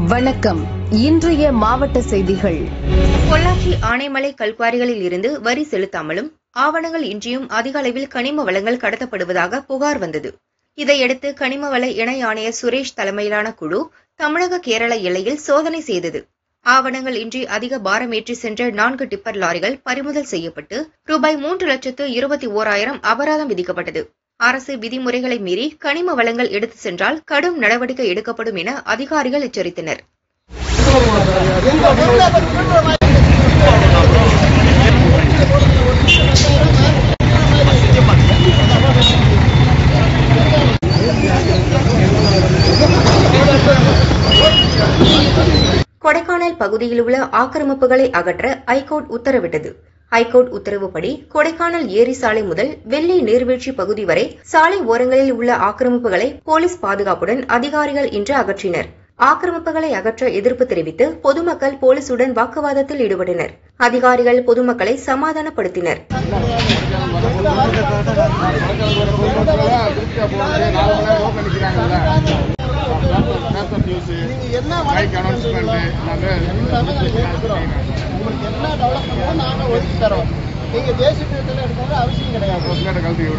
வணக்கம் இன்றைய மாவட்ட செய்திகள் பொள்ளாச்சி ஆனைமலை கல்குவாரிகளில் இருந்து வரி செலுத்தாமலும் ஆவணங்கள் இன்றியும் அதிக அளவில் கனிம வளங்கள் கடத்தப்படுவதாக புகார் வந்தது இதையடுத்து கனிம வள இணை ஆணையர் சுரேஷ் தலைமையிலான குழு தமிழக கேரள எல்லையில் சோதனை செய்தது ஆவணங்கள் இன்றி அதிக பாரமேற்றி சென்ற நான்கு டிப்பர் லாரிகள் பறிமுதல் செய்யப்பட்டு ரூபாய் மூன்று லட்சத்து இருபத்தி ஓராயிரம் அபராதம் விதிக்கப்பட்டது அரசு விதிமுறைகளை மீறி கனிம வளங்கள் எடுத்து சென்றால் கடும் நடவடிக்கை எடுக்கப்படும் என அதிகாரிகள் எச்சரித்தனர் கொடைக்கானல் பகுதியில் உள்ள ஆக்கிரமிப்புகளை அகற்ற ஐகோர்ட் உத்தரவிட்டது ஐகோர்ட் உத்தரவுப்படி கொடைக்கானல் ஏரி சாலை முதல் வெள்ளி நீர்வீழ்ச்சி பகுதி வரை சாலை ஓரங்களில் உள்ள ஆக்கிரமிப்புகளை போலீஸ் பாதுகாப்புடன் அதிகாரிகள் இன்று அகற்றினர் ஆக்கிரமிப்புகளை அகற்ற எதிர்ப்பு தெரிவித்து பொதுமக்கள் போலீசுடன் வாக்குவாதத்தில் ஈடுபட்டனர் அதிகாரிகள் பொதுமக்களை சமாதானப்படுத்தினர் உங்களுக்கு என்ன டெவலப்மெண்ட்டோ நாங்கள் ஒதுக்கி தரோம் நீங்கள் தேசிய பிரியத்தில் எடுக்கிற அவசியம் கிடையாது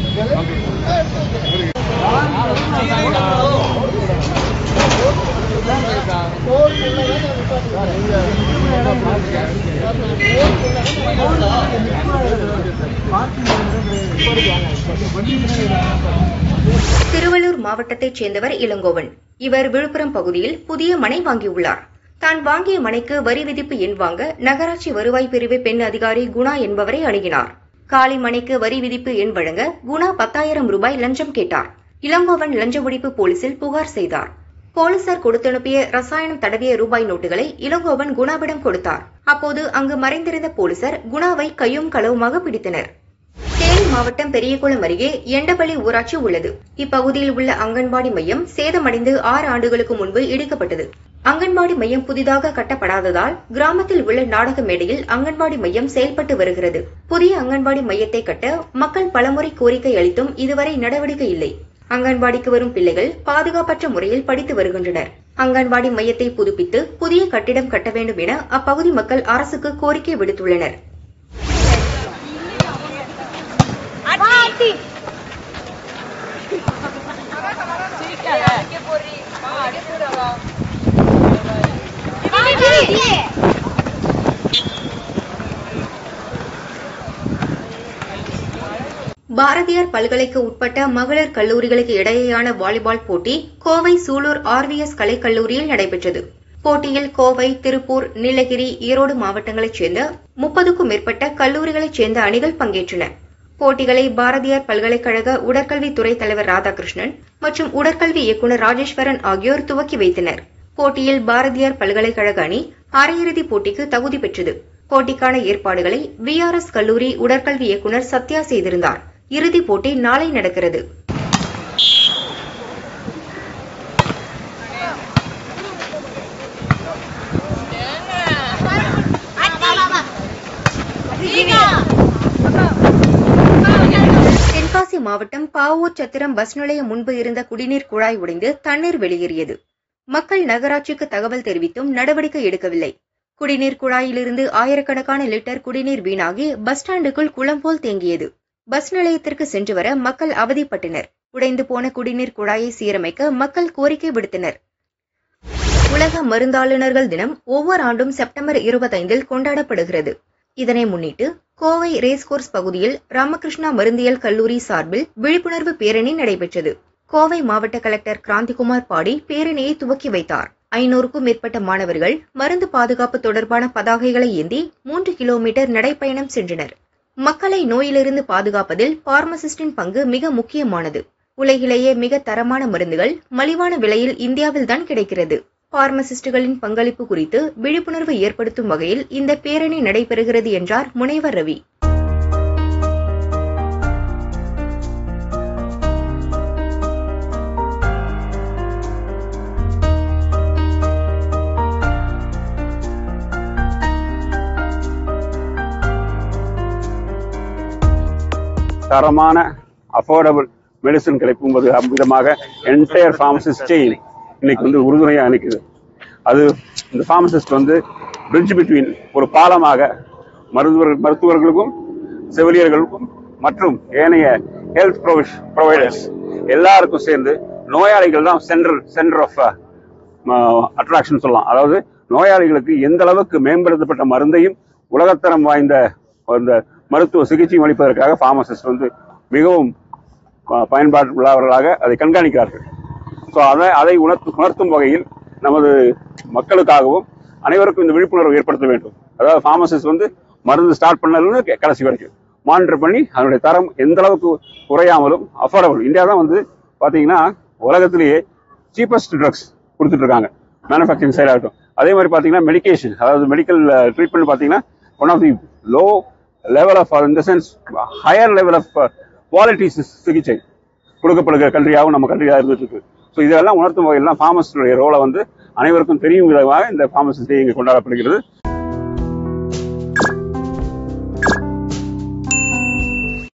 திருவள்ளூர் மாவட்டத்தைச் சேர்ந்தவர் இளங்கோவன் இவர் விழுப்புரம் பகுதியில் புதிய மனை வாங்கியுள்ளார் தான் வாங்கிய மனைக்கு வரி விதிப்பு எண் வாங்க நகராட்சி வருவாய் பிரிவு பெண் அதிகாரி குணா என்பவரை அணுகினார் காலி மனைக்கு வரி விதிப்பு எண் வழங்க குணா பத்தாயிரம் ரூபாய் லஞ்சம் கேட்டார் இளங்கோவன் லஞ்ச ஒழிப்பு போலீசில் புகார் செய்தார் போலீசார் கொடுத்தனுப்பிய ரசாயனம் தடவிய ரூபாய் நோட்டுகளை இளங்கோவன் குணாவிடம் கொடுத்தார் அப்போது அங்கு மறைந்திருந்த போலீசார் குணாவை கையும் களவுமாக பிடித்தனர் தேனி மாவட்டம் பெரியகுளம் அருகே எண்டபள்ளி ஊராட்சி உள்ளது இப்பகுதியில் உள்ள அங்கன்வாடி மையம் சேதமடைந்து ஆறு ஆண்டுகளுக்கு முன்பு இடிக்கப்பட்டது அங்கன்வாடி மையம் புதிதாக கட்டப்படாததால் கிராமத்தில் உள்ள நாடக மேடையில் அங்கன்வாடி மையம் செயல்பட்டு வருகிறது புதிய அங்கன்வாடி மையத்தை கட்ட மக்கள் பலமுறை கோரிக்கை அளித்தும் இதுவரை நடவடிக்கை இல்லை அங்கன்வாடிக்கு வரும் பிள்ளைகள் பாதுகாப்பற்ற முறையில் படித்து வருகின்றனர் அங்கன்வாடி மையத்தை புதுப்பித்து புதிய கட்டிடம் கட்ட வேண்டும் என அப்பகுதி மக்கள் அரசுக்கு கோரிக்கை விடுத்துள்ளனர் பாரதியார் பல்கலைக்கு உட்பட்ட மகளிர் கல்லூரிகளுக்கு இடையேயான வாலிபால் போட்டி கோவை சூலூர் ஆர்விஎஸ் கலைக்கல்லூரியில் நடைபெற்றது போட்டியில் கோவை திருப்பூர் நீலகிரி ஈரோடு மாவட்டங்களைச் சேர்ந்த முப்பதுக்கும் மேற்பட்ட கல்லூரிகளைச் சேர்ந்த அணிகள் பங்கேற்றன போட்டிகளை பாரதியார் பல்கலைக்கழக உடற்கல்வித்துறை தலைவர் ராதாகிருஷ்ணன் மற்றும் உடற்கல்வி இயக்குநர் ராஜேஸ்வரன் ஆகியோர் துவக்கி வைத்தனர் போட்டியில் பாரதியார் பல்கலைக்கழக அணி அரையிறுதிப் போட்டிக்கு தகுதி பெற்றது போட்டிக்கான ஏற்பாடுகளை விஆர்எஸ் கல்லூரி உடற்கல்வி இயக்குநர் சத்யா செய்திருந்தார் இறுதிப் போட்டி நாளை நடக்கிறது தென்காசி மாவட்டம் பாவூர் சத்திரம் பஸ் நிலையம் முன்பு இருந்த குடிநீர் குழாய் உடைந்து தண்ணீர் வெளியேறியது மக்கள் நகராட்சிக்கு தகவல் தெரிவித்தும் நடவடிக்கை எடுக்கவில்லை குடிநீர் குழாயிலிருந்து ஆயிரக்கணக்கான லிட்டர் குடிநீர் வீணாகி பஸ் ஸ்டாண்டுக்குள் குளம் போல் தேங்கியது பஸ் நிலையத்திற்கு சென்று வர மக்கள் அவதிப்பட்டனர் உடைந்து போன குடிநீர் குழாயை சீரமைக்க மக்கள் கோரிக்கை விடுத்தனர் உலக மருந்தாளுநர்கள் தினம் ஒவ்வொரு ஆண்டும் செப்டம்பர் இருபத்தைந்தில் கொண்டாடப்படுகிறது இதனை முன்னிட்டு கோவை ரேஸ்கோர்ஸ் பகுதியில் ராமகிருஷ்ணா மருந்தியல் கல்லூரி சார்பில் விழிப்புணர்வு பேரணி நடைபெற்றது கோவை மாவட்ட கலெக்டர் கிராந்திகுமார் பாடி பேரணியை துவக்கி வைத்தார் ஐநூறுக்கும் மேற்பட்ட மாணவர்கள் மருந்து பாதுகாப்பு தொடர்பான பதாகைகளை ஏந்தி மூன்று கிலோமீட்டர் நடைப்பயணம் சென்றனர் மக்களை நோயிலிருந்து பாதுகாப்பதில் பார்மசிஸ்டின் பங்கு மிக முக்கியமானது உலகிலேயே மிக தரமான மருந்துகள் மலிவான விலையில் இந்தியாவில்தான் கிடைக்கிறது பார்மசிஸ்டுகளின் பங்களிப்பு குறித்து விழிப்புணர்வு ஏற்படுத்தும் வகையில் இந்த பேரணி நடைபெறுகிறது என்றார் முனைவர் ரவி தரமான அஃபோர்டபுள் மெடிசன் கிடைக்கும் போது விதமாக என்டையர் ஃபார்மசிஸ்ட் செயின் இன்னைக்கு வந்து உறுதுணையாக நிற்குது அது இந்த ஃபார்மசிஸ்ட் வந்து பிரிட்ஜ் பிட்வீன் ஒரு பாலமாக மருத்துவர் மருத்துவர்களுக்கும் செவிலியர்களுக்கும் மற்றும் ஏனைய ஹெல்த் ப்ரொவைடர்ஸ் எல்லாருக்கும் சேர்ந்து நோயாளிகள் தான் சென்டர் சென்டர் ஆஃப் அட்ராக்ஷன் சொல்லலாம் அதாவது நோயாளிகளுக்கு எந்த அளவுக்கு மேம்படுத்தப்பட்ட மருந்தையும் உலகத்தரம் வாய்ந்த அந்த மருத்துவ சிகிச்சையும் அளிப்பதற்காக ஃபார்மசிஸ்ட் வந்து மிகவும் ப- பயன்பாடு உள்ளவர்களாக அதை கண்காணிக்கிறார்கள் ஸோ அதை அதை உணர்த்து உணர்த்தும் வகையில் நமது மக்களுக்காகவும் அனைவருக்கும் இந்த விழிப்புணர்வு ஏற்படுத்த வேண்டும் அதாவது ஃபார்மசிஸ்ட் வந்து மருந்து ஸ்டார்ட் பண்ணதுலேருந்து கே- கடைசி வரைக்கும் மானிட்டர் பண்ணி அதனுடைய தரம் எந்த அளவுக்கு குறையாமலும் அஃபோர்டபுள் இந்தியா தான் வந்து பார்த்தீங்கன்னா உலகத்திலேயே சீப்பஸ்ட் ட்ரக்ஸ் கொடுத்துட்டு இருக்காங்க மேனுஃபேக்சரிங் சைடாக இருக்கட்டும் அதே மாதிரி பார்த்தீங்கன்னா மெடிகேஷன் அதாவது மெடிக்கல் ட்ரீட்மெண்ட் பார்த்தீங்கன்னா one of the low level of இந்த sense higher level of quality சிகிச்சை கொடுக்கப்படுகிற கண்ட்ரியாகவும் நம்ம கண்ட்ரியாக இருந்துட்டு இருக்கு ஸோ இதெல்லாம் உணர்த்தும் வகையில் ஃபார்மசிஸ்டுடைய ரோலை வந்து அனைவருக்கும் தெரியும் விதமாக இந்த ஃபார்மசி டே இங்கே கொண்டாடப்படுகிறது